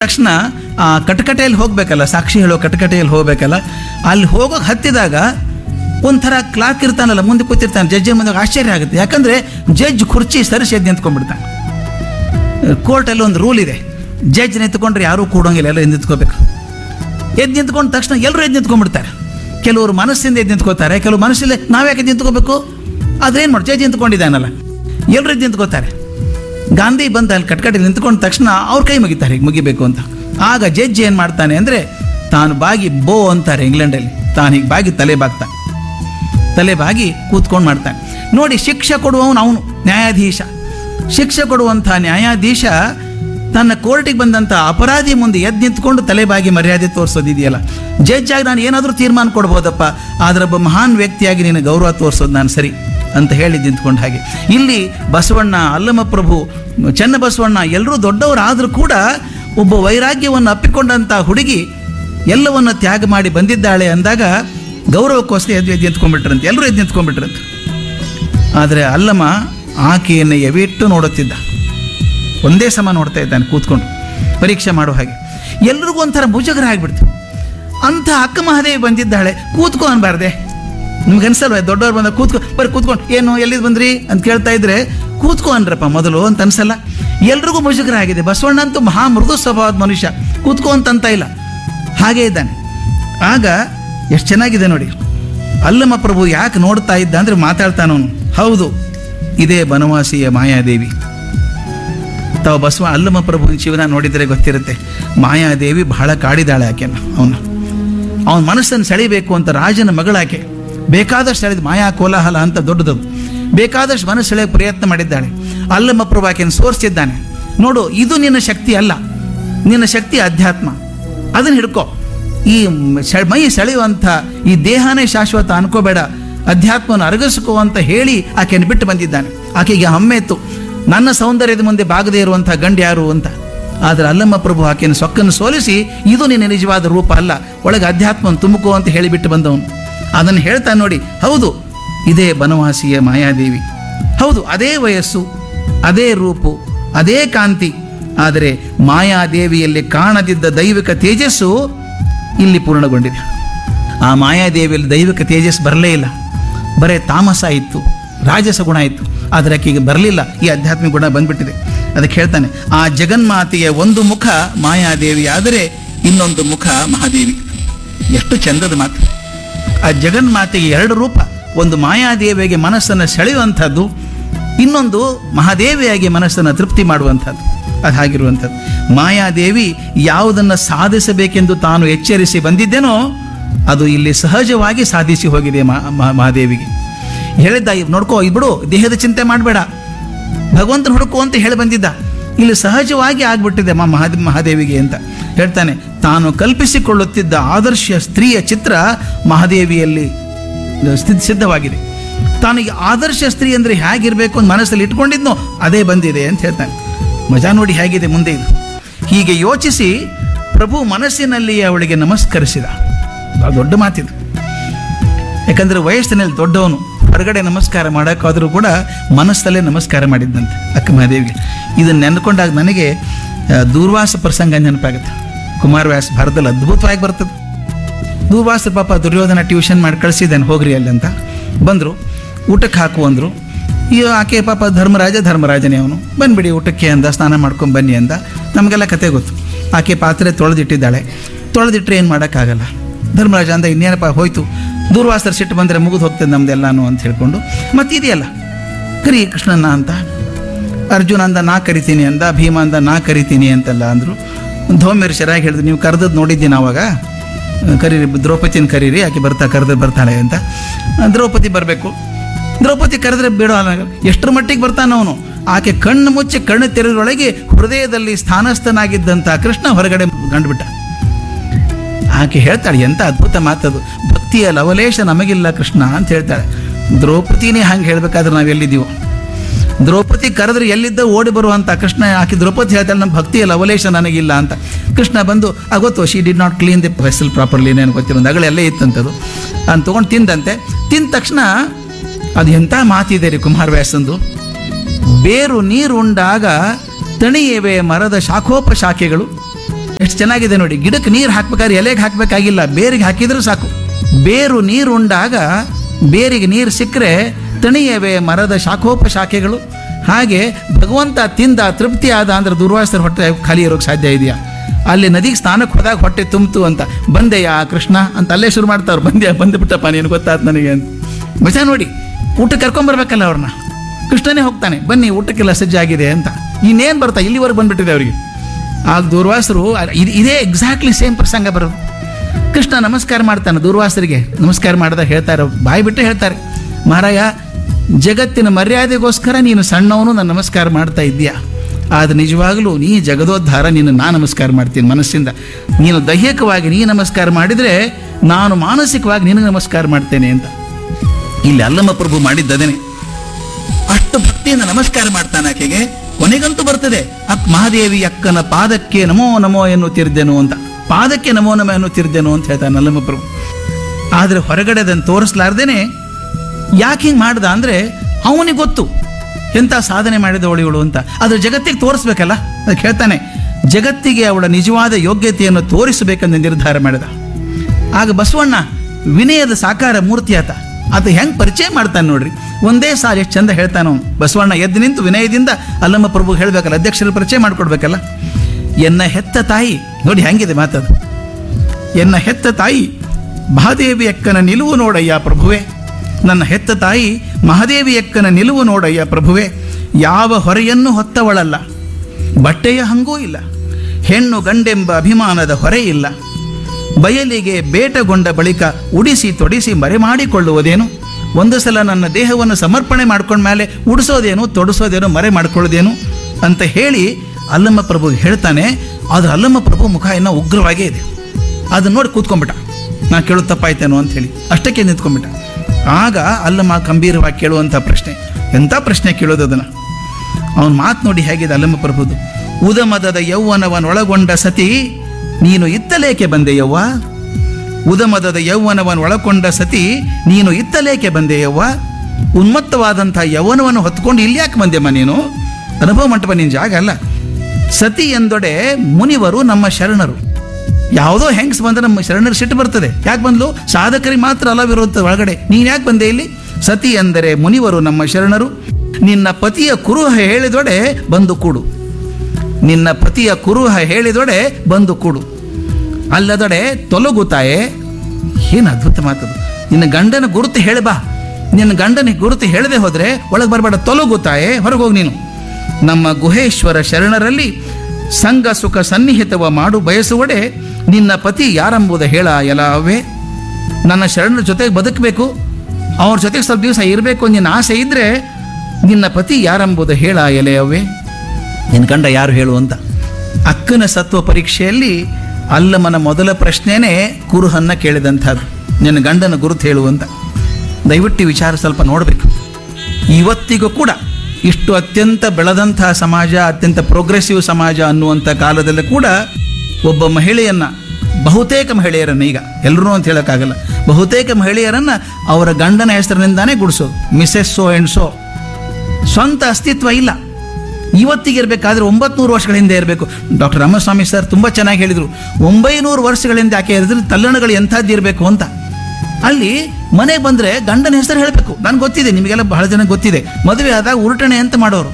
ತಕ್ಷಣ ಆ ಕಟಕಟೆಯಲ್ಲಿ ಹೋಗ್ಬೇಕಲ್ಲ ಸಾಕ್ಷಿ ಹೇಳೋ ಕಟಕಟೆಯಲ್ಲಿ ಹೋಗ್ಬೇಕಲ್ಲ ಅಲ್ಲಿ ಹೋಗೋಕೆ ಹತ್ತಿದಾಗ ಒಂಥರ ಕ್ಲಾಕ್ ಇರ್ತಾನಲ್ಲ ಮುಂದೆ ಕೂತಿರ್ತಾನೆ ಜಡ್ಜ್ ಮುಂದೆ ಆಶ್ಚರ್ಯ ಆಗುತ್ತೆ ಯಾಕಂದ್ರೆ ಜಡ್ಜ್ ಕುರ್ಚಿ ಸರಿಸಿ ಎದ್ದು ನಿಂತ್ಕೊಂಡ್ಬಿಡ್ತಾನೆ ಕೋರ್ಟಲ್ಲಿ ಒಂದು ರೂಲ್ ಇದೆ ಜಡ್ಜ್ ನಿಂತ್ಕೊಂಡ್ರೆ ಯಾರೂ ಕೂಡೋಂಗಿಲ್ಲ ಎಲ್ಲ ಎದ್ದು ನಿಂತ್ಕೋಬೇಕು ಎದ್ದು ನಿಂತ್ಕೊಂಡ ತಕ್ಷಣ ಎಲ್ಲರೂ ಎದ್ದು ನಿಂತ್ಕೊಂಡ್ಬಿಡ್ತಾರೆ ಕೆಲವರು ಮನಸ್ಸಿಂದ ಎದ್ದು ನಿಂತ್ಕೋತಾರೆ ಕೆಲವು ಮನಸ್ಸಿಲ್ಲ ನಾವ್ಯಾಕೆ ಎದ್ದು ನಿಂತ್ಕೋಬೇಕು ಆದ್ರೆ ಏನು ಮಾಡಿ ಜಡ್ಜ್ ನಿಂತ್ಕೊಂಡಿದ್ದಾನಲ್ಲ ಎಲ್ಲರೂ ಎದ್ದು ನಿಂತ್ಕೋತಾರೆ ಗಾಂಧಿ ಬಂದ ಅಲ್ಲಿ ಕಟ್ಕಟಲ್ಲಿ ನಿಂತ್ಕೊಂಡ ತಕ್ಷಣ ಅವ್ರ ಕೈ ಮುಗಿತಾರೆ ಹೀಗೆ ಮುಗಿಬೇಕು ಅಂತ ಆಗ ಜಡ್ಜ್ ಏನು ಮಾಡ್ತಾನೆ ಅಂದರೆ ತಾನು ಬಾಗಿ ಬೋ ಅಂತಾರೆ ಇಂಗ್ಲೆಂಡಲ್ಲಿ ತಾನು ಹೀಗೆ ಬಾಗಿ ತಲೆ ಬಾಗ್ತಾನೆ ತಲೆ ಬಾಗಿ ಕೂತ್ಕೊಂಡು ಮಾಡ್ತಾನೆ ನೋಡಿ ಶಿಕ್ಷೆ ಕೊಡುವವನು ಅವನು ನ್ಯಾಯಾಧೀಶ ಶಿಕ್ಷೆ ಕೊಡುವಂಥ ನ್ಯಾಯಾಧೀಶ ತನ್ನ ಕೋರ್ಟಿಗೆ ಬಂದಂಥ ಅಪರಾಧಿ ಮುಂದೆ ಎದ್ದು ನಿಂತ್ಕೊಂಡು ತಲೆ ಬಾಗಿ ಮರ್ಯಾದೆ ತೋರಿಸೋದಿದೆಯಲ್ಲ ಜಡ್ಜ್ ಆಗಿ ನಾನು ಏನಾದರೂ ತೀರ್ಮಾನ ಕೊಡ್ಬೋದಪ್ಪ ಆದ್ರೆ ಒಬ್ಬ ಮಹಾನ್ ವ್ಯಕ್ತಿಯಾಗಿ ನೀನು ಗೌರವ ತೋರಿಸೋದು ನಾನು ಸರಿ ಅಂತ ಹೇಳಿ ನಿಂತ್ಕೊಂಡು ಹಾಗೆ ಇಲ್ಲಿ ಬಸವಣ್ಣ ಅಲ್ಲಮ ಪ್ರಭು ಚನ್ನಬಸವಣ್ಣ ಎಲ್ಲರೂ ದೊಡ್ಡವರಾದರೂ ಕೂಡ ಒಬ್ಬ ವೈರಾಗ್ಯವನ್ನು ಅಪ್ಪಿಕೊಂಡಂಥ ಹುಡುಗಿ ಎಲ್ಲವನ್ನ ತ್ಯಾಗ ಮಾಡಿ ಬಂದಿದ್ದಾಳೆ ಅಂದಾಗ ಗೌರವಕ್ಕೋಸ್ಕರ ಎದ್ದು ಎದ್ದು ನಿಂತ್ಕೊಂಡ್ಬಿಟ್ರಂತೆ ಎಲ್ಲರೂ ಎದ್ದು ನಿಂತ್ಕೊಂಡ್ಬಿಟ್ರಂತೆ ಆದರೆ ಅಲ್ಲಮ್ಮ ಆಕೆಯನ್ನು ಎವಿಟ್ಟು ನೋಡುತ್ತಿದ್ದ ಒಂದೇ ಸಮ ನೋಡ್ತಾ ಇದ್ದಾನೆ ಕೂತ್ಕೊಂಡು ಪರೀಕ್ಷೆ ಮಾಡೋ ಹಾಗೆ ಎಲ್ರಿಗೂ ಒಂಥರ ಮುಜುಗರ ಆಗಿಬಿಡ್ತು ಅಂಥ ಅಕ್ಕ ಮಹಾದೇವಿ ಬಂದಿದ್ದಾಳೆ ಕೂತ್ಕೊ ಅನ್ಬಾರ್ದೆ ನಿಮ್ಗೆ ಅನ್ಸಲ್ವ ದೊಡ್ಡವ್ರು ಬಂದ ಕೂತ್ಕೊ ಬರ್ರಿ ಕೂತ್ಕೊಂಡು ಏನು ಎಲ್ಲಿದ್ ಬಂದ್ರಿ ಅಂತ ಕೇಳ್ತಾ ಇದ್ರೆ ಕೂತ್ಕೊ ಅನ್ರಪ್ಪ ಮೊದಲು ಅಂತ ಅನ್ಸಲ್ಲ ಎಲ್ರಿಗೂ ಮುಜುಗರ ಆಗಿದೆ ಬಸವಣ್ಣ ಅಂತೂ ಮಹಾ ಮೃದು ಸ್ವಭಾವದ ಮನುಷ್ಯ ಕೂತ್ಕೊ ಅಂತಂತ ಇಲ್ಲ ಹಾಗೇ ಇದ್ದಾನೆ ಆಗ ಎಷ್ಟು ಚೆನ್ನಾಗಿದೆ ನೋಡಿ ಅಲ್ಲಮ ಪ್ರಭು ಯಾಕೆ ನೋಡ್ತಾ ಇದ್ದ ಅಂದ್ರೆ ಮಾತಾಡ್ತಾನವನು ಹೌದು ಇದೇ ಬನವಾಸಿಯ ಮಾಯಾದೇವಿ ತಾವು ಬಸವ ಅಲ್ಲಮ ಪ್ರಭುವಿನ ಜೀವನ ನೋಡಿದರೆ ಗೊತ್ತಿರುತ್ತೆ ಮಾಯಾದೇವಿ ಬಹಳ ಕಾಡಿದಾಳೆ ಆಕೆನ ಅವನು ಅವನ ಮನಸ್ಸನ್ನು ಸೆಳಿಬೇಕು ಅಂತ ರಾಜನ ಮಗಳಾಕೆ ಬೇಕಾದಷ್ಟು ಸೆಳೆದು ಮಾಯಾ ಕೋಲಾಹಲ ಅಂತ ದೊಡ್ಡದದು ಬೇಕಾದಷ್ಟು ಮನಸ್ಸು ಸೆಳೆಯ ಪ್ರಯತ್ನ ಮಾಡಿದ್ದಾಳೆ ಅಲ್ಲಮ ಪ್ರಭು ಆಕೆಯನ್ನು ಸೋರಿಸಿದ್ದಾನೆ ನೋಡು ಇದು ನಿನ್ನ ಶಕ್ತಿ ಅಲ್ಲ ನಿನ್ನ ಶಕ್ತಿ ಅಧ್ಯಾತ್ಮ ಅದನ್ನು ಹಿಡ್ಕೋ ಈ ಸೆ- ಮೈ ಸೆಳೆಯುವಂಥ ಈ ದೇಹನೇ ಶಾಶ್ವತ ಅನ್ಕೋಬೇಡ ಅಧ್ಯಾತ್ಮವನ್ನು ಅರಗಿಸ್ಕೋ ಅಂತ ಹೇಳಿ ಆಕೆಯನ್ನು ಬಿಟ್ಟು ಬಂದಿದ್ದಾನೆ ಆಕೆಗೆ ಹಮ್ಮೆತ್ತು ನನ್ನ ಸೌಂದರ್ಯದ ಮುಂದೆ ಬಾಗದೇ ಇರುವಂಥ ಗಂಡು ಯಾರು ಅಂತ ಆದರೆ ಅಲ್ಲಮ್ಮ ಪ್ರಭು ಆಕೆಯನ್ನು ಸೊಕ್ಕನ್ನು ಸೋಲಿಸಿ ಇದು ನಿನ್ನ ನಿಜವಾದ ರೂಪ ಅಲ್ಲ ಒಳಗೆ ಅಧ್ಯಾತ್ಮವನ್ನು ತುಂಬುಕೋ ಅಂತ ಹೇಳಿಬಿಟ್ಟು ಬಂದವನು ಅದನ್ನು ಹೇಳ್ತಾ ನೋಡಿ ಹೌದು ಇದೇ ಬನವಾಸಿಯ ಮಾಯಾದೇವಿ ಹೌದು ಅದೇ ವಯಸ್ಸು ಅದೇ ರೂಪು ಅದೇ ಕಾಂತಿ ಆದರೆ ಮಾಯಾದೇವಿಯಲ್ಲಿ ಕಾಣದಿದ್ದ ದೈವಿಕ ತೇಜಸ್ಸು ಇಲ್ಲಿ ಪೂರ್ಣಗೊಂಡಿದೆ ಆ ಮಾಯಾದೇವಿಯಲ್ಲಿ ದೈವಿಕ ತೇಜಸ್ ಬರಲೇ ಇಲ್ಲ ಬರೇ ತಾಮಸ ಇತ್ತು ರಾಜಸ ಗುಣ ಇತ್ತು ಆದರೆ ಆಕೆಗೆ ಬರಲಿಲ್ಲ ಈ ಆಧ್ಯಾತ್ಮಿಕ ಗುಣ ಬಂದ್ಬಿಟ್ಟಿದೆ ಅದಕ್ಕೆ ಹೇಳ್ತಾನೆ ಆ ಜಗನ್ಮಾತೆಯ ಒಂದು ಮುಖ ಮಾಯಾದೇವಿ ಆದರೆ ಇನ್ನೊಂದು ಮುಖ ಮಹಾದೇವಿ ಎಷ್ಟು ಚಂದದ ಮಾತು ಆ ಜಗನ್ಮಾತೆಗೆ ಎರಡು ರೂಪ ಒಂದು ಮಾಯಾದೇವಿಗೆ ಮನಸ್ಸನ್ನು ಸೆಳೆಯುವಂಥದ್ದು ಇನ್ನೊಂದು ಮಹಾದೇವಿಯಾಗಿ ಮನಸ್ಸನ್ನು ತೃಪ್ತಿ ಮಾಡುವಂಥದ್ದು ಅದು ಹಾಗಿರುವಂಥದ್ದು ಮಾಯಾದೇವಿ ಯಾವುದನ್ನು ಸಾಧಿಸಬೇಕೆಂದು ತಾನು ಎಚ್ಚರಿಸಿ ಬಂದಿದ್ದೇನೋ ಅದು ಇಲ್ಲಿ ಸಹಜವಾಗಿ ಸಾಧಿಸಿ ಹೋಗಿದೆ ಮಾ ಮಾ- ಮಹಾದೇವಿಗೆ ಹೇಳಿದ್ದ ಇವ್ ನೋಡ್ಕೋ ಇಬ್ಬಿಡು ದೇಹದ ಚಿಂತೆ ಮಾಡಬೇಡ ಭಗವಂತನ ಹುಡುಕು ಅಂತ ಹೇಳಿ ಬಂದಿದ್ದ ಇಲ್ಲಿ ಸಹಜವಾಗಿ ಆಗ್ಬಿಟ್ಟಿದೆ ಮಾ ಮಹಾದ ಮಹಾದೇವಿಗೆ ಅಂತ ಹೇಳ್ತಾನೆ ತಾನು ಕಲ್ಪಿಸಿಕೊಳ್ಳುತ್ತಿದ್ದ ಆದರ್ಶ ಸ್ತ್ರೀಯ ಚಿತ್ರ ಮಹಾದೇವಿಯಲ್ಲಿ ಸ್ಥಿತ್ ಸಿದ್ಧವಾಗಿದೆ ತಾನು ಈ ಆದರ್ಶ ಸ್ತ್ರೀ ಅಂದರೆ ಹೇಗಿರಬೇಕು ಅಂತ ಮನಸ್ಸಲ್ಲಿ ಇಟ್ಕೊಂಡಿದ್ನೋ ಅದೇ ಬಂದಿದೆ ಅಂತ ಹೇಳ್ತಾನೆ ಮಜಾ ನೋಡಿ ಹೇಗಿದೆ ಮುಂದೆ ಇದು ಹೀಗೆ ಯೋಚಿಸಿ ಪ್ರಭು ಮನಸ್ಸಿನಲ್ಲಿ ಅವಳಿಗೆ ನಮಸ್ಕರಿಸಿದ ಬಹಳ ದೊಡ್ಡ ಮಾತಿದು ಯಾಕಂದ್ರೆ ವಯಸ್ಸಿನಲ್ಲಿ ದೊಡ್ಡವನು ಹೊರಗಡೆ ನಮಸ್ಕಾರ ಮಾಡೋಕ್ಕಾದರೂ ಕೂಡ ಮನಸ್ಸಲ್ಲೇ ನಮಸ್ಕಾರ ಮಾಡಿದ್ದಂತೆ ಅಕ್ಕ ಮಹಾದೇವಿಗೆ ಇದನ್ನು ನೆನ್ಕೊಂಡಾಗ ನನಗೆ ಆ, ದೂರ್ವಾಸ ಪ್ರಸಂಗ ನೆನಪಾಗುತ್ತೆ ಕುಮಾರವ್ಯಾಸ ಭಾರತದಲ್ಲಿ ಅದ್ಭುತವಾಗಿ ಬರ್ತದೆ ದೂರ್ವಾಸ ಪಾಪ ದುರ್ಯೋಧನ ಟ್ಯೂಷನ್ ಮಾಡಿ ಕಳಿಸಿದ್ದಾನೆ ಹೋಗ್ರಿ ಅಲ್ಲಿ ಅಂತ ಬಂದರು ಊಟಕ್ಕೆ ಹಾಕು ಅಂದರು ಈ ಆಕೆ ಪಾಪ ಧರ್ಮರಾಜ ಧರ್ಮರಾಜನೇ ಅವನು ಬಂದ್ಬಿಡಿ ಊಟಕ್ಕೆ ಅಂದ ಸ್ನಾನ ಮಾಡ್ಕೊಂಡು ಬನ್ನಿ ಅಂದ ನಮಗೆಲ್ಲ ಕತೆ ಗೊತ್ತು ಆಕೆ ಪಾತ್ರೆ ತೊಳೆದಿಟ್ಟಿದ್ದಾಳೆ ತೊಳೆದಿಟ್ರೆ ಏನು ಮಾಡೋಕ್ಕಾಗಲ್ಲ ಧರ್ಮರಾಜ ಅಂದ ಇನ್ನೇನಪ್ಪ ಹೋಯ್ತು ದೂರ್ವಾಸರ ಸಿಟ್ಟು ಬಂದರೆ ಮುಗಿದು ಹೋಗ್ತದೆ ನಮ್ದೆಲ್ಲಾನು ಅಂತ ಹೇಳ್ಕೊಂಡು ಮತ್ತೆ ಇದೆಯಲ್ಲ ಕರಿ ಕೃಷ್ಣನ್ನ ಅಂತ ಅರ್ಜುನ ಅಂದ ನಾ ಕರಿತೀನಿ ಅಂದ ಭೀಮ ಅಂದ ನಾ ಕರಿತೀನಿ ಅಂತೆಲ್ಲ ಅಂದರು ಧೌಮ್ಯರು ಸರಿಯಾಗಿ ಹೇಳಿದ್ರು ನೀವು ಕರೆದದ್ದು ನೋಡಿದ್ದೀನಿ ಅವಾಗ ಕರೀರಿ ದ್ರೌಪದಿನ ಕರೀರಿ ಆಕೆ ಬರ್ತಾ ಕರೆದ್ರೆ ಬರ್ತಾಳೆ ಅಂತ ದ್ರೌಪದಿ ಬರಬೇಕು ದ್ರೌಪದಿ ಕರೆದ್ರೆ ಬೇಡ ಎಷ್ಟರ ಮಟ್ಟಿಗೆ ಬರ್ತಾನ ಅವನು ಆಕೆ ಕಣ್ಣು ಮುಚ್ಚಿ ಕಣ್ಣು ತೆರೆದ್ರೊಳಗೆ ಹೃದಯದಲ್ಲಿ ಸ್ಥಾನಸ್ಥನಾಗಿದ್ದಂಥ ಕೃಷ್ಣ ಹೊರಗಡೆ ಕಂಡುಬಿಟ್ಟ ಆಕೆ ಹೇಳ್ತಾಳೆ ಎಂಥ ಅದ್ಭುತ ಮಾತದು ಭಕ್ತಿಯ ಲವಲೇಶ ನಮಗಿಲ್ಲ ಕೃಷ್ಣ ಅಂತ ಹೇಳ್ತಾಳೆ ದ್ರೌಪದಿನೇ ಹಂಗೆ ಹೇಳ್ಬೇಕಾದ್ರೆ ನಾವು ಎಲ್ಲಿದ್ದೀವೋ ದ್ರೌಪದಿ ಕರೆದ್ರೆ ಎಲ್ಲಿದ್ದ ಓಡಿ ಬರುವಂತ ಕೃಷ್ಣ ಆಕೆ ದ್ರೌಪದಿ ಹೇಳ್ತಾಳೆ ನಮ್ಮ ಭಕ್ತಿಯ ಲವಲೇಶ ನನಗಿಲ್ಲ ಅಂತ ಕೃಷ್ಣ ಬಂದು ಆ ಗೊತ್ತು she did not clean the vessel properly ಏನು ಗೊತ್ತಿರೋ ಅಗಳೆಲ್ಲೇ ಇತ್ತಂತದು ಅದನ್ನು ತೊಗೊಂಡು ತಿಂದಂತೆ ತಿಂದ ತಕ್ಷಣ ಅದು ಎಂಥ ಮಾತಿದೆ ರೀ ಕುಮಾರವ್ಯಾಸಂದು ಬೇರು ನೀರುಂಡಾಗ ತಣಿಯವೆ ಮರದ ಶಾಖೋಪಶಾಖೆಗಳು ಎಷ್ಟು ಚೆನ್ನಾಗಿದೆ ನೋಡಿ ಗಿಡಕ್ಕೆ ನೀರು ಹಾಕ್ಬೇಕಾದ್ರೆ ಎಲೆಗೆ ಹಾಕಬೇಕಾಗಿಲ್ಲ ಬೇರಿಗೆ ಹಾಕಿದ್ರೆ ಸಾಕು ಬೇರು ನೀರು ಉಂಡಾಗ ಬೇರಿಗೆ ನೀರು ಸಿಕ್ಕರೆ ತಣಿಯವೆ ಮರದ ಶಾಖೋಪಶಾಖೆಗಳು ಹಾಗೆ ಭಗವಂತ ತಿಂದ ತೃಪ್ತಿ ಆದ ಅಂದ್ರೆ ದುರ್ವಾಸರ ಹೊಟ್ಟೆ ಖಾಲಿ ಇರೋಕ್ಕೆ ಸಾಧ್ಯ ಇದೆಯಾ ಅಲ್ಲಿ ನದಿಗೆ ಸ್ನಾನಕ್ಕೆ ಹೋದಾಗ ಹೊಟ್ಟೆ ತುಂಬಿತು ಅಂತ ಬಂದೆಯಾ ಕೃಷ್ಣ ಅಂತ ಅಲ್ಲೇ ಶುರು ಮಾಡ್ತಾವ್ರು ಬಂದ್ಯಾ ಬಂದುಬಿಟ್ಟಪ್ಪ ನೀನು ಗೊತ್ತಾಯ್ತು ನನಗೆ ಅಂತ ಮಜಾ ನೋಡಿ ಊಟಕ್ಕೆ ಕರ್ಕೊಂಬರ್ಬೇಕಲ್ಲ ಅವ್ರನ್ನ ಕೃಷ್ಣನೇ ಹೋಗ್ತಾನೆ ಬನ್ನಿ ಊಟಕ್ಕೆಲ್ಲ ಸಜ್ಜಾಗಿದೆ ಅಂತ ಇನ್ನೇನು ಬರ್ತಾ ಇಲ್ಲಿವರೆಗೆ ಬಂದ್ಬಿಟ್ಟಿದೆ ಅವರಿಗೆ ಆಗ ದೂರ್ವಾಸರು ಇದು ಇದೇ ಎಕ್ಸಾಕ್ಟ್ಲಿ ಸೇಮ್ ಪ್ರಸಂಗ ಬರೋದು ಕೃಷ್ಣ ನಮಸ್ಕಾರ ಮಾಡ್ತಾನೆ ದೂರ್ವಾಸರಿಗೆ ನಮಸ್ಕಾರ ಮಾಡಿದಾಗ ಹೇಳ್ತಾರೆ ಬಾಯಿ ಬಿಟ್ಟು ಹೇಳ್ತಾರೆ ಮಹಾರಾಯ ಜಗತ್ತಿನ ಮರ್ಯಾದೆಗೋಸ್ಕರ ನೀನು ಸಣ್ಣವನು ನಾನು ನಮಸ್ಕಾರ ಮಾಡ್ತಾ ಇದ್ದೀಯಾ ಆದ್ರೆ ನಿಜವಾಗಲೂ ನೀ ಜಗದೋದ್ಧಾರ ನೀನು ನಾನು ನಮಸ್ಕಾರ ಮಾಡ್ತೀನಿ ಮನಸ್ಸಿಂದ ನೀನು ದೈಹಿಕವಾಗಿ ನೀ ನಮಸ್ಕಾರ ಮಾಡಿದರೆ ನಾನು ಮಾನಸಿಕವಾಗಿ ನಿನಗೆ ನಮಸ್ಕಾರ ಮಾಡ್ತೇನೆ ಅಂತ ಇಲ್ಲಿ ಅಲ್ಲಮ್ಮ ಪ್ರಭು ಮಾಡಿದ್ದದೇನೆ ಅಷ್ಟು ಭಕ್ತಿಯಿಂದ ನಮಸ್ಕಾರ ಮಾಡ್ತಾನೆ ಆಕೆಗೆ ಕೊನೆಗಂತೂ ಬರ್ತದೆ ಅಕ್ ಮಹಾದೇವಿ ಅಕ್ಕನ ಪಾದಕ್ಕೆ ನಮೋ ನಮೋ ಎನ್ನುತ್ತಿರ್ದೆನು ಅಂತ ಪಾದಕ್ಕೆ ನಮೋ ನಮೋ ಎನ್ನುತ್ತಿರ್ದೆನು ಅಂತ ಹೇಳ್ತಾನೆ ಅಲ್ಲಮ್ಮ ಪ್ರಭು ಆದರೆ ಹೊರಗಡೆ ಅದನ್ನು ತೋರಿಸ್ಲಾರ್ದೇನೆ ಯಾಕೆ ಹಿಂಗೆ ಮಾಡ್ದ ಅಂದರೆ ಅವನಿಗೆ ಗೊತ್ತು ಎಂಥ ಸಾಧನೆ ಮಾಡಿದವಳು ಇವಳು ಅಂತ ಅದ್ರ ಜಗತ್ತಿಗೆ ತೋರಿಸ್ಬೇಕಲ್ಲ ಅದಕ್ಕೆ ಹೇಳ್ತಾನೆ ಜಗತ್ತಿಗೆ ಅವಳ ನಿಜವಾದ ಯೋಗ್ಯತೆಯನ್ನು ತೋರಿಸಬೇಕೆಂದು ನಿರ್ಧಾರ ಮಾಡಿದ ಆಗ ಬಸವಣ್ಣ ವಿನಯದ ಸಾಕಾರ ಮೂರ್ತಿ ಆತ ಆತ ಹೆಂಗೆ ಪರಿಚಯ ಮಾಡ್ತಾನೆ ನೋಡ್ರಿ ಒಂದೇ ಸಾಲ ಎಷ್ಟು ಚಂದ ಹೇಳ್ತಾನೆ ಅವ್ನು ಬಸವಣ್ಣ ಎದ್ದು ನಿಂತು ವಿನಯದಿಂದ ಅಲ್ಲಮ್ಮ ಪ್ರಭು ಹೇಳಬೇಕಲ್ಲ ಅಧ್ಯಕ್ಷರ ಪರಿಚಯ ಮಾಡ್ಕೊಡ್ಬೇಕಲ್ಲ ಎನ್ನ ಹೆತ್ತ ತಾಯಿ ನೋಡಿ ಹೆಂಗಿದೆ ಮಾತದು ಎನ್ನ ಹೆತ್ತ ತಾಯಿ ಮಹಾದೇವಿ ಅಕ್ಕನ ನಿಲುವು ನೋಡಯ್ಯ ಪ್ರಭುವೆ ನನ್ನ ಹೆತ್ತ ತಾಯಿ ಮಹಾದೇವಿ ಅಕ್ಕನ ನಿಲುವು ನೋಡಯ್ಯ ಪ್ರಭುವೆ ಯಾವ ಹೊರೆಯನ್ನು ಹೊತ್ತವಳಲ್ಲ ಬಟ್ಟೆಯ ಹಂಗೂ ಇಲ್ಲ ಹೆಣ್ಣು ಗಂಡೆಂಬ ಅಭಿಮಾನದ ಹೊರೆ ಇಲ್ಲ ಬಯಲಿಗೆ ಬೇಟಗೊಂಡ ಬಳಿಕ ಉಡಿಸಿ ತೊಡಿಸಿ ಮರೆ ಮಾಡಿಕೊಳ್ಳುವುದೇನು ಒಂದು ಸಲ ನನ್ನ ದೇಹವನ್ನು ಸಮರ್ಪಣೆ ಮಾಡ್ಕೊಂಡ ಮೇಲೆ ಉಡಿಸೋದೇನು ತೊಡಿಸೋದೇನು ಮರೆ ಮಾಡ್ಕೊಳ್ಳೋದೇನು ಅಂತ ಹೇಳಿ ಅಲ್ಲಮ್ಮ ಪ್ರಭು ಹೇಳ್ತಾನೆ ಆದ್ರೆ ಅಲ್ಲಮ್ಮ ಪ್ರಭು ಮುಖ ಇನ್ನೂ ಉಗ್ರವಾಗೇ ಇದೆ ಅದನ್ನ ನೋಡಿ ಕೂತ್ಕೊಂಡ್ಬಿಟ್ಟ ನಾ ಕೇಳೋದು ತಪ್ಪಾಯ್ತೇನೋ ಅಂತ ಹೇಳಿ ಅಷ್ಟಕ್ಕೆ ನಿಂತ್ಕೊಂಡ್ಬಿಟ್ಟ ಆಗ ಅಲ್ಲಮ್ಮ ಗಂಭೀರವಾಗಿ ಕೇಳುವಂಥ ಪ್ರಶ್ನೆ ಎಂಥ ಪ್ರಶ್ನೆ ಕೇಳೋದು ಅದನ್ನು ಅವನ ಮಾತು ನೋಡಿ ಹೇಗಿದೆ ಅಲ್ಲಮ್ಮ ಪ್ರಭುದು ಉದಮದದ ಯೌವನವನ್ನೊಳಗೊಂಡ ಸತಿ ನೀನು ಇತ್ತಲೇಕೆ ಬಂದೆಯವ್ವ ಉದಮದದ ಯೌವನವನ್ನು ಒಳಗೊಂಡ ಸತಿ ನೀನು ಇತ್ತಲೇಕೆ ಬಂದೆಯವ್ವ ಉನ್ಮತ್ತವಾದಂಥ ಯೌವನವನ್ನು ಹೊತ್ಕೊಂಡು ಇಲ್ಲಿ ಯಾಕೆ ಬಂದೆಮ್ಮ ನೀನು ಅನುಭವ ಮಂಟಪ ನಿನ್ನ ಜಾಗ ಅಲ್ಲ ಸತಿ ಎಂದೊಡೆ ಮುನಿವರು ನಮ್ಮ ಶರಣರು ಯಾವುದೋ ಹೆಂಗ್ಸ್ ಬಂದ್ರೆ ನಮ್ಮ ಶರಣರು ಸಿಟ್ಟು ಬರ್ತದೆ ಯಾಕೆ ಬಂದ್ಲು ಸಾಧಕರಿಗೆ ಮಾತ್ರ ಅಲವಿರುತ್ತದೆ ಒಳಗಡೆ ನೀನು ಯಾಕೆ ಬಂದೆ ಇಲ್ಲಿ ಸತಿ ಎಂದರೆ ಮುನಿವರು ನಮ್ಮ ಶರಣರು ನಿನ್ನ ಪತಿಯ ಕುರುಹ ಹೇಳಿದೊಡೆ ಬಂದು ಕೂಡು ನಿನ್ನ ಪತಿಯ ಕುರುಹ ಹೇಳಿದೊಡೆ ಬಂದು ಕೂಡು ಅಲ್ಲದೊಡೆ ತೊಲಗುತ್ತಾಯೆ ಏನು ಅದ್ಭುತ ಮಾತದು ನಿನ್ನ ಗಂಡನ ಗುರುತು ಹೇಳಿ ಬಾ ನಿನ್ನ ಗಂಡನಿಗೆ ಗುರುತು ಹೇಳದೆ ಹೋದರೆ ಒಳಗೆ ಬರಬೇಡ ತೊಲಗುತ್ತಾಯೆ ಹೊರಗೆ ಹೋಗಿ ನೀನು ನಮ್ಮ ಗುಹೇಶ್ವರ ಶರಣರಲ್ಲಿ ಸಂಘ ಸುಖ ಸನ್ನಿಹಿತವ ಮಾಡು ಬಯಸುವಡೆ ನಿನ್ನ ಪತಿ ಯಾರೆಂಬುದ ಹೇಳ ಎಲಾವೇ ನನ್ನ ಶರಣರ ಜೊತೆಗೆ ಬದುಕಬೇಕು ಅವ್ರ ಜೊತೆಗೆ ಸ್ವಲ್ಪ ದಿವಸ ಇರಬೇಕು ನಿನ್ನ ಆಸೆ ಇದ್ದರೆ ನಿನ್ನ ಪತಿ ಯಾರೆಂಬುದು ಹೇಳ ಎಲೆಯವೇ ನಿನ್ನ ಗಂಡ ಯಾರು ಹೇಳು ಅಂತ ಅಕ್ಕನ ಸತ್ವ ಪರೀಕ್ಷೆಯಲ್ಲಿ ಅಲ್ಲಮನ ಮೊದಲ ಪ್ರಶ್ನೆನೇ ಕುರುಹನ್ನ ಕೇಳಿದಂಥದ್ದು ನಿನ್ನ ಗಂಡನ ಗುರುತು ಹೇಳು ಅಂತ ದಯವಿಟ್ಟು ಈ ವಿಚಾರ ಸ್ವಲ್ಪ ನೋಡಬೇಕು ಇವತ್ತಿಗೂ ಕೂಡ ಇಷ್ಟು ಅತ್ಯಂತ ಬೆಳೆದಂತಹ ಸಮಾಜ ಅತ್ಯಂತ ಪ್ರೋಗ್ರೆಸಿವ್ ಸಮಾಜ ಅನ್ನುವಂಥ ಕಾಲದಲ್ಲಿ ಕೂಡ ಒಬ್ಬ ಮಹಿಳೆಯನ್ನ ಬಹುತೇಕ ಮಹಿಳೆಯರನ್ನು ಈಗ ಎಲ್ಲರೂ ಅಂತ ಹೇಳೋಕ್ಕಾಗಲ್ಲ ಬಹುತೇಕ ಮಹಿಳೆಯರನ್ನ ಅವರ ಗಂಡನ ಹೆಸರಿನಿಂದಾನೇ ಗುಡಿಸೋದು ಮಿಸೆಸ್ ಸೋ ಆ್ಯಂಡ್ ಸೋ ಸ್ವಂತ ಅಸ್ತಿತ್ವ ಇಲ್ಲ ಇವತ್ತಿಗೆ ಇರಬೇಕಾದ್ರೆ ಒಂಬತ್ನೂರು ವರ್ಷಗಳ ಹಿಂದೆ ಇರಬೇಕು ಡಾಕ್ಟರ್ ರಾಮಸ್ವಾಮಿ ಸರ್ ತುಂಬ ಚೆನ್ನಾಗಿ ಹೇಳಿದರು ಒಂಬೈನೂರು ವರ್ಷಗಳಿಂದ ಯಾಕೆ ಹೇಳಿದ್ರೆ ತಲ್ಲಣಗಳು ಎಂಥದ್ದು ಇರಬೇಕು ಅಂತ ಅಲ್ಲಿ ಮನೆಗೆ ಬಂದರೆ ಗಂಡನ ಹೆಸರು ಹೇಳಬೇಕು ನನಗೆ ಗೊತ್ತಿದೆ ನಿಮಗೆಲ್ಲ ಬಹಳ ಜನ ಗೊತ್ತಿದೆ ಮದುವೆ ಆದಾಗ ಉರುಟಣೆ ಅಂತ ಮಾಡೋರು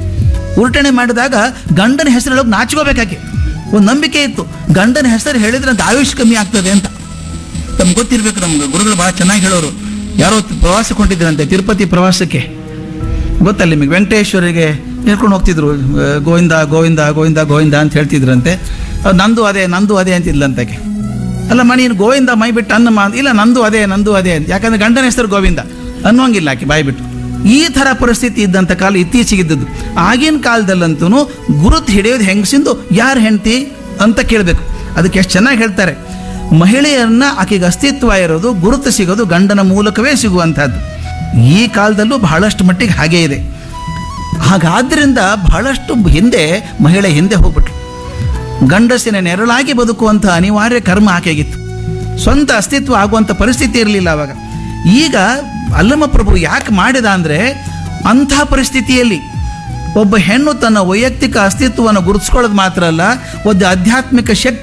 ಉರುಟಣೆ ಮಾಡಿದಾಗ ಗಂಡನ ಹೆಸರು ಹೇಳೋಕೆ ನಾಚ್ಕೋಬೇಕಾಕೆ ಒಂದು ನಂಬಿಕೆ ಇತ್ತು ಗಂಡನ ಹೆಸರು ಹೇಳಿದ್ರೆ ಅಂತ ಆಯುಷ್ ಕಮ್ಮಿ ಆಗ್ತದೆ ಅಂತ ತಮ್ಗೆ ಗೊತ್ತಿರಬೇಕು ನಮ್ಗೆ ಗುರುಗಳು ಭಾಳ ಚೆನ್ನಾಗಿ ಹೇಳೋರು ಯಾರೋ ಪ್ರವಾಸಕ್ಕೆ ಹೊಂಟಿದ್ರಂತೆ ತಿರುಪತಿ ಪ್ರವಾಸಕ್ಕೆ ಗೊತ್ತಲ್ಲ ನಿಮಗೆ ವೆಂಕಟೇಶ್ವರಿಗೆ ಹೇಳ್ಕೊಂಡು ಹೋಗ್ತಿದ್ರು ಆ, ಗೋವಿಂದ ಗೋವಿಂದ ಗೋವಿಂದ ಗೋವಿಂದ ಅಂತ ಹೇಳ್ತಿದ್ರಂತೆ ಅದು ನಂದು ಅದೇ ನಂದು ಅದೇ ಅಂತಿದ್ಲಂತಕ್ಕೆ ಅಲ್ಲಮ್ಮ ನೀನು ಗೋವಿಂದ ಮೈ ಬಿಟ್ಟು ಅನ್ನಮ್ಮ ಅಂತ. ಇಲ್ಲ ನಂದು ಅದೇ ನಂದು ಅದೇ ಅಂತ ಯಾಕಂದ್ರೆ ಗಂಡನ ಹೆಸರು ಗೋವಿಂದ ಅನ್ನೋಂಗಿಲ್ಲ ಆಕೆ ಬಾಯಿ ಬಿಟ್ಟು ಈ ಥರ ಪರಿಸ್ಥಿತಿ ಇದ್ದಂಥ ಕಾಲ ಇತ್ತೀಚೆಗಿದ್ದದ್ದು ಆಗಿನ ಕಾಲದಲ್ಲಂತೂ ಗುರುತು ಹಿಡಿಯೋದು ಹೆಂಗಸಿಂದು ಯಾರು ಹೆಂಡತಿ ಅಂತ ಕೇಳಬೇಕು ಅದಕ್ಕೆ ಎಷ್ಟು ಚೆನ್ನಾಗಿ ಹೇಳ್ತಾರೆ ಮಹಿಳೆಯರನ್ನ ಆಕೆಗೆ ಅಸ್ತಿತ್ವ ಇರೋದು ಗುರುತು ಸಿಗೋದು ಗಂಡನ ಮೂಲಕವೇ ಸಿಗುವಂಥದ್ದು ಈ ಕಾಲದಲ್ಲೂ ಬಹಳಷ್ಟು ಮಟ್ಟಿಗೆ ಹಾಗೇ ಇದೆ ಹಾಗಾದ್ರಿಂದ ಬಹಳಷ್ಟು ಹಿಂದೆ ಮಹಿಳೆ ಹಿಂದೆ ಹೋಗ್ಬಿಟ್ರು ಗಂಡಸಿನ ನೆರಳಾಗಿ ಬದುಕುವಂಥ ಅನಿವಾರ್ಯ ಕರ್ಮ ಆಕೆಗಿತ್ತು ಸ್ವಂತ ಅಸ್ತಿತ್ವ ಆಗುವಂಥ ಪರಿಸ್ಥಿತಿ ಇರಲಿಲ್ಲ ಅವಾಗ ಈಗ ಅಲ್ಲಮ ಪ್ರಭು ಯಾಕೆ ಮಾಡಿದ ಅಂದರೆ ಅಂಥ ಪರಿಸ್ಥಿತಿಯಲ್ಲಿ ಒಬ್ಬ ಹೆಣ್ಣು ತನ್ನ ವೈಯಕ್ತಿಕ ಅಸ್ತಿತ್ವವನ್ನು ಗುರುತಿಸ್ಕೊಳ್ಳೋದು ಮಾತ್ರ ಅಲ್ಲ ಒಂದು ಆಧ್ಯಾತ್ಮಿಕ ಶಕ್ತಿ